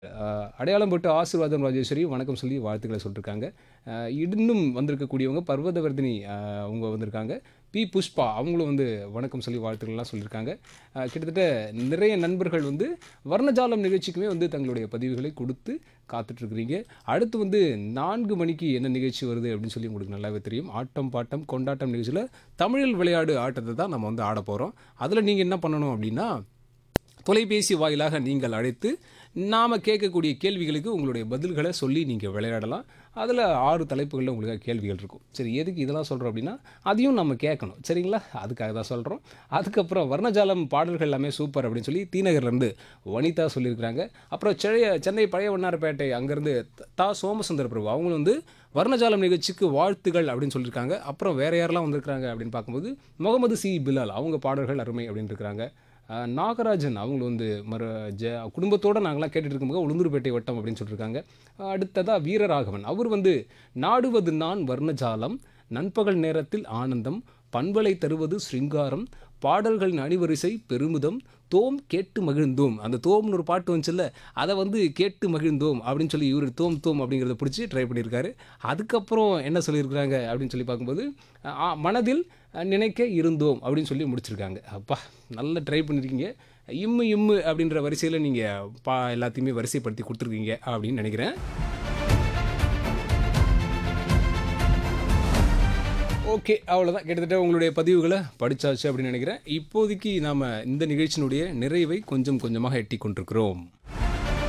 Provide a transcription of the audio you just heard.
அஹ், அடையாளம் போட்டு ஆசீர்வாதம் ராஜேஸ்வரி வணக்கம் சொல்லி வாழ்த்துக்களை சொல்லியிருக்காங்க அஹ், இன்னும் வந்திருக்கக்கூடியவங்க பர்வதவர்தினி அஹ், அவங்க வந்திருக்காங்க பி புஷ்பா அவங்களும் வந்து வணக்கம் சொல்லி வாழ்த்துக்கள்லாம் சொல்லியிருக்காங்க அஹ், கிட்டத்தட்ட நிறைய நண்பர்கள் வந்து வர்ணஜாலம் நிகழ்ச்சிக்குமே வந்து தங்களுடைய பதிவுகளை கொடுத்து காத்துட்ருக்குறீங்க அடுத்து வந்து நான்கு மணிக்கு என்ன நிகழ்ச்சி வருது அப்படின்னு சொல்லி உங்களுக்கு நல்லாவே தெரியும் ஆட்டம் பாட்டம் கொண்டாட்டம் நிகழ்ச்சியில் தமிழில் விளையாடு ஆட்டத்தை தான் நம்ம வந்து ஆட போகிறோம் அதில் நீங்கள் என்ன பண்ணணும் அப்படின்னா தொலைபேசி வாயிலாக நீங்கள் அழைத்து நாம் கேட்கக்கூடிய கேள்விகளுக்கு உங்களுடைய பதில்களை சொல்லி நீங்கள் விளையாடலாம் அதில் ஆறு தலைப்புகளில் உங்களுக்கு கேள்விகள் இருக்கும் சரி எதுக்கு இதெல்லாம் சொல்கிறோம் அப்படின்னா அதையும் நம்ம கேட்கணும் சரிங்களா அதுக்காக தான் சொல்கிறோம் அதுக்கப்புறம் வர்ணஜாலம் பாடல்கள் எல்லாமே சூப்பர் அப்படின்னு சொல்லி தீநகர்லேருந்து வனிதா சொல்லியிருக்கிறாங்க அப்புறம் சென்னை சென்னை பழைய வண்ணாரப்பேட்டை அங்கேருந்து தா சோமசுந்தர பிரபு அவங்களும் வந்து வர்ணஜாலம் நிகழ்ச்சிக்கு வாழ்த்துகள் அப்படின்னு சொல்லியிருக்காங்க அப்புறம் வேறு யாரெல்லாம் வந்திருக்காங்க அப்படின்னு பார்க்கும்போது முகமது சி பிலால் அவங்க பாடல்கள் அருமை அப்படின்னு இருக்கிறாங்க அஹ் நாகராஜன் அவங்க வந்து மறு ஜ குடும்பத்தோடு நாங்களாம் கேட்டுட்டு இருக்கும்போது உளுந்தூர்பேட்டை வட்டம் அப்படின்னு சொல்லியிருக்காங்க அடுத்ததாக வீரராகவன் அவர் வந்து நாடுவது நான் வர்ணஜாலம் நண்பகல் நேரத்தில் ஆனந்தம் பண்பலை தருவது ஸ்ருங்காரம் பாடல்களின் அணிவரிசை பெருமிதம் தோம் கேட்டு மகிழ்ந்தோம் அந்த தோம்னு ஒரு பாட்டு வந்துச்சுல்ல அதை வந்து கேட்டு மகிழ்ந்தோம் அப்படின்னு சொல்லி இவர் தோம் தோம் அப்படிங்கிறத பிடிச்சி ட்ரை பண்ணியிருக்காரு அதுக்கப்புறம் என்ன சொல்லியிருக்கிறாங்க அப்படின்னு சொல்லி பார்க்கும்போது ஆ, மனதில் நினைக்க இருந்தோம் அப்படின்னு சொல்லி முடிச்சிருக்காங்க அப்பா நல்லா ட்ரை பண்ணியிருக்கீங்க இம்மு இம்மு அப்படின்ற வரிசையில் நீங்கள் பா எல்லாத்தையுமே வரிசைப்படுத்தி கொடுத்துருக்கீங்க அப்படின்னு நினைக்கிறேன் ஓகே அவ்வளோதான் கிட்டத்தட்ட உங்களுடைய பதிவுகளை படிச்சாச்சு அப்படின்னு நினைக்கிறேன் இப்போதைக்கு நாம் இந்த நிகழ்ச்சியினுடைய நிறைவை கொஞ்சம் கொஞ்சமாக எட்டி கொண்டிருக்கிறோம்